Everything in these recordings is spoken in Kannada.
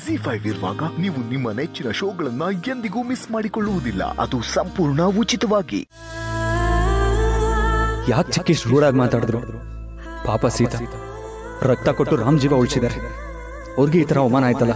ಜಿ ಫೈವ್ ಇರುವಾಗ ನೀವು ನಿಮ್ಮ ನೆಚ್ಚಿನ ಶೋಗಳನ್ನ ಎಂದಿಗೂ ಮಿಸ್ ಮಾಡಿಕೊಳ್ಳುವುದಿಲ್ಲ ಅದು ಸಂಪೂರ್ಣ ಉಚಿತವಾಗಿ ಯಾಕೆ ಚಿಕ್ಕಿ ರೂಢಾಗಿ ಮಾತಾಡಿದ್ರು ಪಾಪ ಸೀತಾ ರಕ್ತ ಕೊಟ್ಟು ರಾಮ್ ಜೀವ ಉಳಿಸಿದ್ದಾರೆ ಅವ್ರಿಗೆ ಈ ತರ ಅವಮಾನ ಆಯ್ತಲ್ಲ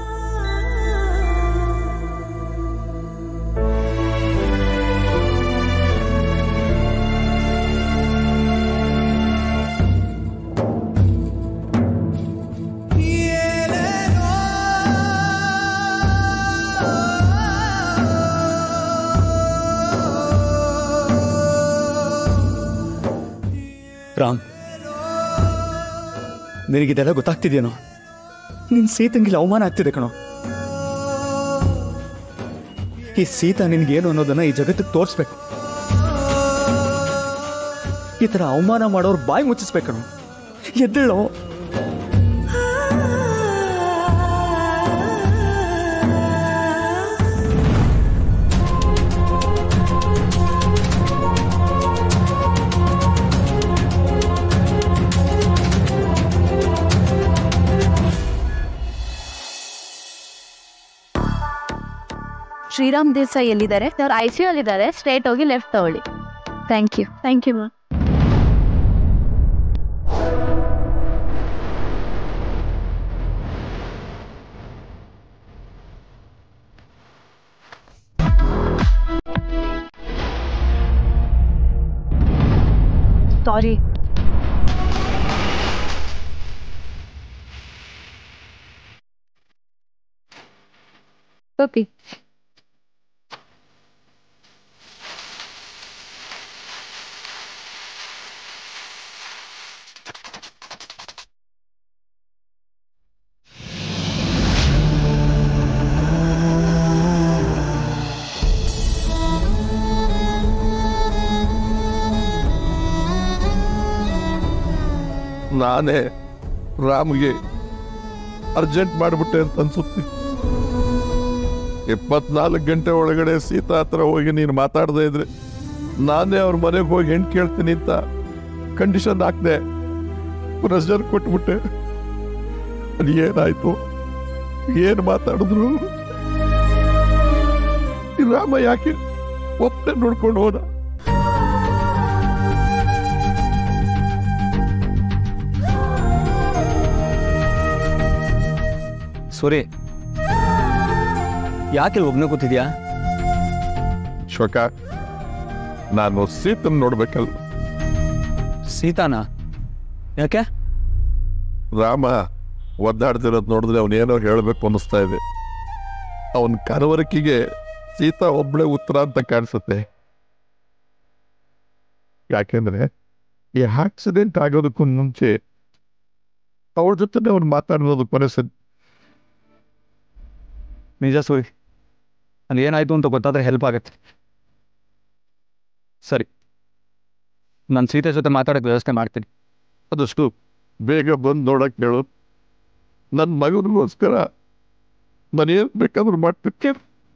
ರಾಮ್ ನಿನಗಿದೆಲ್ಲ ಗೊತ್ತಾಗ್ತಿದ್ಯೇನೋ ನಿನ್ ಸೀತಂಗಿಲ್ಲ ಅವಮಾನ ಆಗ್ತಿದೆ ಕಣೋ ಈ ಸೀತಾ ನಿನ್ಗೇನು ಅನ್ನೋದನ್ನ ಈ ಜಗತ್ತಿಗೆ ತೋರಿಸ್ಬೇಕು ಈ ತರ ಅವಮಾನ ಮಾಡೋರು ಬಾಯಿ ಮುಚ್ಚಿಸ್ಬೇಕು ಕಣೋ ಎದ್ದೇಳೋ ಶ್ರೀರಾಮ್ ದೇಸಾಯಿ ಎಲ್ಲಿದ್ದಾರೆ ಅವ್ರು ಐ ಸಿ ಅಲ್ಲಿದ್ದಾರೆ ಸ್ಟ್ರೇಟ್ ಹೋಗಿ ಲೆಫ್ಟ್ ತಗೊಳ್ಳಿ thank you thank you ma'am sorry okay ನಾನೇ ರಾಮ್ಗೆ ಅರ್ಜೆಂಟ್ ಮಾಡಿಬಿಟ್ಟೆ ಅಂತ ಅನ್ಸುತ್ತೆ ಇಪ್ಪತ್ನಾಲ್ಕು ಗಂಟೆ ಒಳಗಡೆ ಸೀತಾ ಹತ್ರ ಹೋಗಿ ನೀನು ಮಾತಾಡದೇ ಇದ್ರೆ ನಾನೇ ಅವ್ರ ಮನೆಗೆ ಹೋಗಿ ಹೆಣ್ಣು ಕೇಳ್ತೀನಿ ಅಂತ ಕಂಡೀಷನ್ ಹಾಕ್ದೆ ಪ್ರೆಷರ್ ಕೊಟ್ಬಿಟ್ಟೆ ಅದು ಏನಾಯ್ತು ಏನು ಮಾತಾಡಿದ್ರು ಈ ರಾಮ ಯಾಕೆ ಒಪ್ಪೆ ನೋಡ್ಕೊಂಡು ಹೋದ ಸೂರಿ ಯಾಕೆ ಒಬ್ನೇ ಕೂತಿದ್ಯಾ ಶೋಕ ನಾನು ಸೀತನ್ ನೋಡ್ಬೇಕಲ್ಲ ಸೀತಾನಾ ಯಾಕೆ ರಾಮ ಒದ್ದಾಡ್ತಿರೋದು ನೋಡಿದ್ರೆ ಅವನೇನೋ ಹೇಳಬೇಕು ಅನ್ನಿಸ್ತಾ ಇದೆ ಅವನ ಕರವರಿಕೆಗೆ ಸೀತಾ ಒಬ್ಳೆ ಉತ್ತರ ಅಂತ ಕಾಣಿಸುತ್ತೆ ಯಾಕೆಂದ್ರೆ ಈ ಆಕ್ಸಿಡೆಂಟ್ ಆಗೋದಕ್ಕೂ ಮುಂಚೆ ಅವಳ ಜೊತೆ ಅವ್ನು ಮಾತಾಡೋದು ಕೊನೆ ಸದ್ ನಿಜ ಸೂರಿ ಅಲ್ಲಿ ಏನಾಯ್ತು ಅಂತ ಗೊತ್ತಾದ್ರೆ ಹೆಲ್ಪ್ ಆಗತ್ತೆ ಸರಿ ನಾನು ಸೀತೆ ಜೊತೆ ಮಾತಾಡೋಕ್ಕೆ ವ್ಯವಸ್ಥೆ ಮಾಡ್ತೀನಿ ಆದಷ್ಟು ಬೇಗ ಬಂದು ನೋಡಕ್ ಹೇಳು ನನ್ನ ಮಗನಿಗೋಸ್ಕರ ನಾನು ಏನ್ ಬೇಕಾದ್ರೂ ಮಾಡ್ತಿದ್ದೆ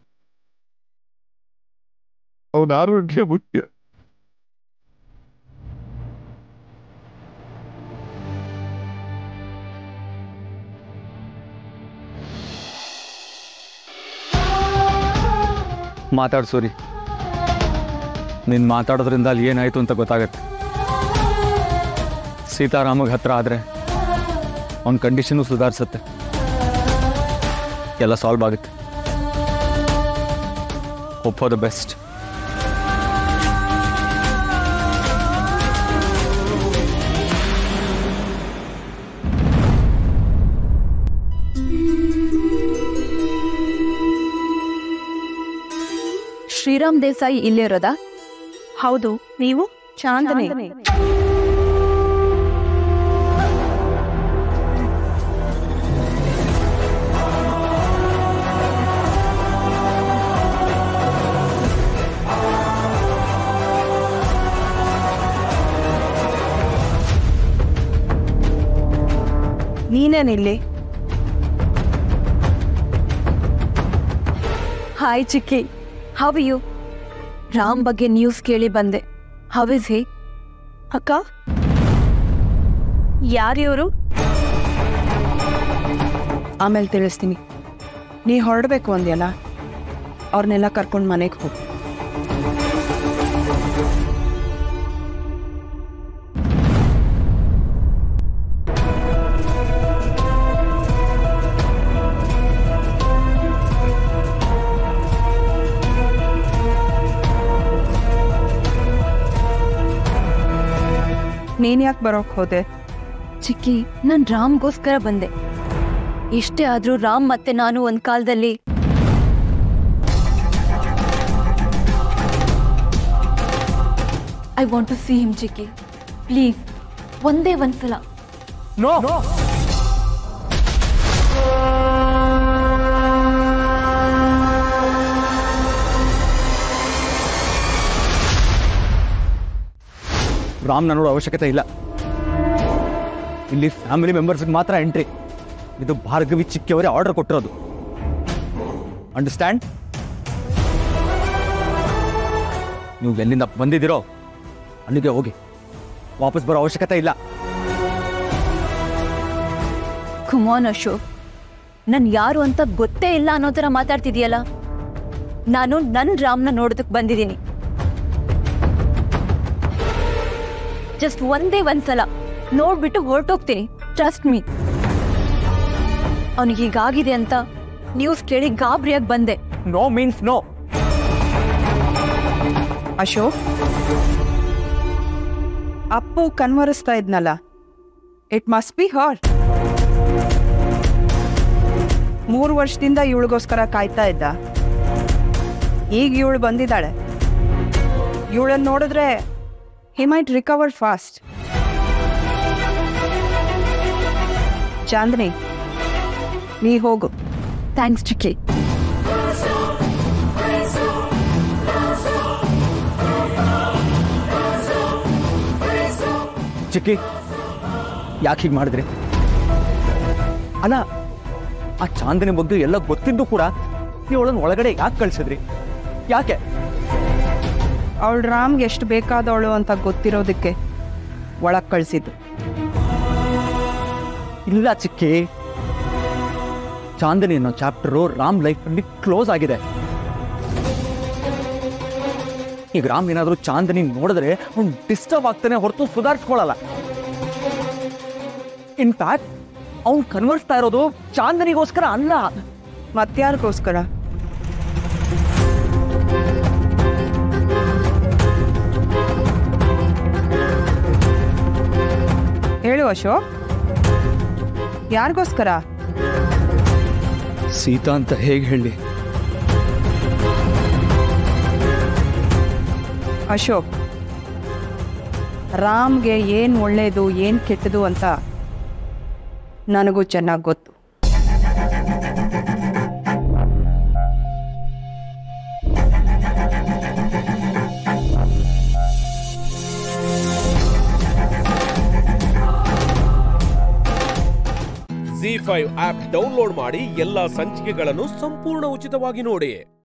ಅವನ ಆರೋಗ್ಯ ಮುಖ್ಯ ಮಾತಾಡು ಸೂರಿ ನೀನು ಮಾತಾಡೋದ್ರಿಂದ ಅಲ್ಲಿ ಏನಾಯ್ತು ಅಂತ ಗೊತ್ತಾಗತ್ತೆ ಸೀತಾರಾಮಗೆ ಹತ್ರ ಆದರೆ ಅವನ ಕಂಡೀಷನು ಸುಧಾರಿಸುತ್ತೆ ಎಲ್ಲ ಸಾಲ್ವ್ ಆಗುತ್ತೆ ಒಪ್ಪೋ ದ ಬೆಸ್ಟ್ ಶ್ರೀರಾಮ್ ದೇಸಾಯಿ ಇಲ್ಲೇ ಇರೋದಾ ಹೌದು ನೀವು ಚಾಂದನೆ ನೀನೇನಿಲ್ಲಿ ಹಾಯ್ ಚಿಕ್ಕಿ ಹವ್ ಯು ರಾಮ್ ಬಗ್ಗೆ ನ್ಯೂಸ್ ಕೇಳಿ ಬಂದೆ ಹವ್ ಇಸ್ ಹಿ ಅಕ್ಕ ಯಾರಿವರು ಆಮೇಲೆ ತಿಳಿಸ್ತೀನಿ ನೀ ಹೊರಡಬೇಕು ಅಂದ್ಯಲ್ಲ ಅವ್ರನ್ನೆಲ್ಲ ಕರ್ಕೊಂಡು ಮನೆಗೆ ಹೋಗು ನೀನ್ ಯಾಕೆ ಬರೋಕ್ ಹೋದೆ ಚಿಕ್ಕಿ ನಾನ್ ರಾಮ್ಗೋಸ್ಕರ ಬಂದೆ ಇಷ್ಟೇ ಆದ್ರೂ ರಾಮ್ ಮತ್ತೆ ನಾನು ಒಂದ್ ಕಾಲದಲ್ಲಿ I want to see him ಚಿಕ್ಕಿ ಪ್ಲೀಸ್ ಒಂದೇ ಒಂದ್ಸಲ ನೋ ರಾಮ್ನ ನೋಡೋ ಅವಶ್ಯಕತೆ ಇಲ್ಲ ಇಲ್ಲಿ ಫ್ಯಾಮಿಲಿ ಮೆಂಬರ್ಸ್ಗೆ ಮಾತ್ರ ಎಂಟ್ರಿ ಇದು ಭಾರ್ಗವಿ ಚಿಕ್ಕಿಯವರೇ ಆರ್ಡರ್ ಕೊಟ್ಟಿರೋದು ಅಂಡರ್ಸ್ಟ್ಯಾಂಡ್ ನೀವು ಎಲ್ಲಿಂದ ಬಂದಿದ್ದೀರೋ ಅಲ್ಲಿಗೆ ಹೋಗಿ ವಾಪಸ್ ಬರೋ ಅವಶ್ಯಕತೆ ಇಲ್ಲ ಕುಮಾನ್ ಅಶೋಕ್ ನನ್ ಯಾರು ಅಂತ ಗೊತ್ತೇ ಇಲ್ಲ ಅನ್ನೋ ಥರ ಮಾತಾಡ್ತಿದ್ಯಲ್ಲ ನಾನು ನನ್ ರಾಮ್ನ ನೋಡೋದಕ್ ಬಂದಿದ್ದೀನಿ ಜಸ್ಟ್ ಒಂದೇ ಒಂದ್ಸಲ ನೋಡ್ಬಿಟ್ಟು ಹೊರಟೋಗ್ತೀನಿ ಟ್ರಸ್ಟ್ ಮೀ ಅವನಿಗೆ ಹೀಗಾಗಿದೆ ಅಂತ ನ್ಯೂಸ್ ಕೇಳಿ ಗಾಬರಿಯಾಗಿ ಬಂದೆ no means no Ashok Appu ಕನ್ವರಿಸ್ತಾ ಇದ್ನಲ್ಲ ಇಟ್ ಮಸ್ಟ್ ಬಿ ಹರ್ ಮೂರು ವರ್ಷದಿಂದ ಇವಳಿಗೋಸ್ಕರ ಕಾಯ್ತಾ ಇದ್ದ ಈಗ ಇವಳು ಬಂದಿದ್ದಾಳೆ ಇವಳನ್ನ ನೋಡಿದ್ರೆ he might recover fast Chandini ನೀ ಹೋಗು ಥ್ಯಾಂಕ್ಸ್ ಚಿಕ್ಕಿ ಚಿಕ್ಕಿ ಯಾಕೆ ಹೀಗೆ ಮಾಡಿದ್ರಿ ಅಲ್ಲ ಆ ಚಾಂದಿನಿ ಬಗ್ಗೆ ಎಲ್ಲ ಗೊತ್ತಿದ್ದು ಕೂಡ ನೀವು ಅವಳನ್ನ ಒಳಗಡೆ ಯಾಕೆ ಕಳ್ಸಿದ್ರಿ ಯಾಕೆ ಅವಳು ರಾಮ್ಗೆ ಎಷ್ಟು ಬೇಕಾದವಳು ಅಂತ ಗೊತ್ತಿರೋದಕ್ಕೆ ಒಳಗೆ ಕಳಿಸಿದ್ದು ಇಲ್ಲ ಚಿಕ್ಕಿ ಚಾಂದಿನಿ ಅನ್ನೋ ಚಾಪ್ಟರು ರಾಮ್ ಲೈಫಲ್ಲಿ ಕ್ಲೋಸ್ ಆಗಿದೆ ಈಗ ರಾಮ್ ಏನಾದರೂ ಚಾಂದಿನಿ ನೋಡಿದ್ರೆ ಅವ್ನು ಡಿಸ್ಟರ್ಬ್ ಆಗ್ತಾನೆ ಹೊರತು ಸುಧಾರಿಸ್ಕೊಳ್ಳಲ್ಲ ಇನ್ಫ್ಯಾಕ್ಟ್ ಅವ್ನು ಕನ್ವರ್ಸ್ತಾ ಇರೋದು ಚಾಂದಿನಿಗೋಸ್ಕರ ಅಲ್ಲ ಮತ್ಯಾರಿಗೋಸ್ಕರ ಹೇಳು ಅಶೋಕ್ ಯಾರಿಗೋಸ್ಕರ ಸೀತಾ ಅಂತ ಹೇಗೆ ಹೇಳಿ ಅಶೋಕ್ ರಾಮ್ಗೆ ಏನು ಒಳ್ಳೇದು ಏನು ಕೆಟ್ಟದು ಅಂತ ನನಗೂ ಚೆನ್ನಾಗಿ ಗೊತ್ತು ಜಿ ಫೈವ್ ಆಪ್ ಡೌನ್ಲೋಡ್ ಮಾಡಿ ಎಲ್ಲಾ ಸಂಚಿಕೆಗಳನ್ನು ಸಂಪೂರ್ಣ ಉಚಿತವಾಗಿ ನೋಡಿ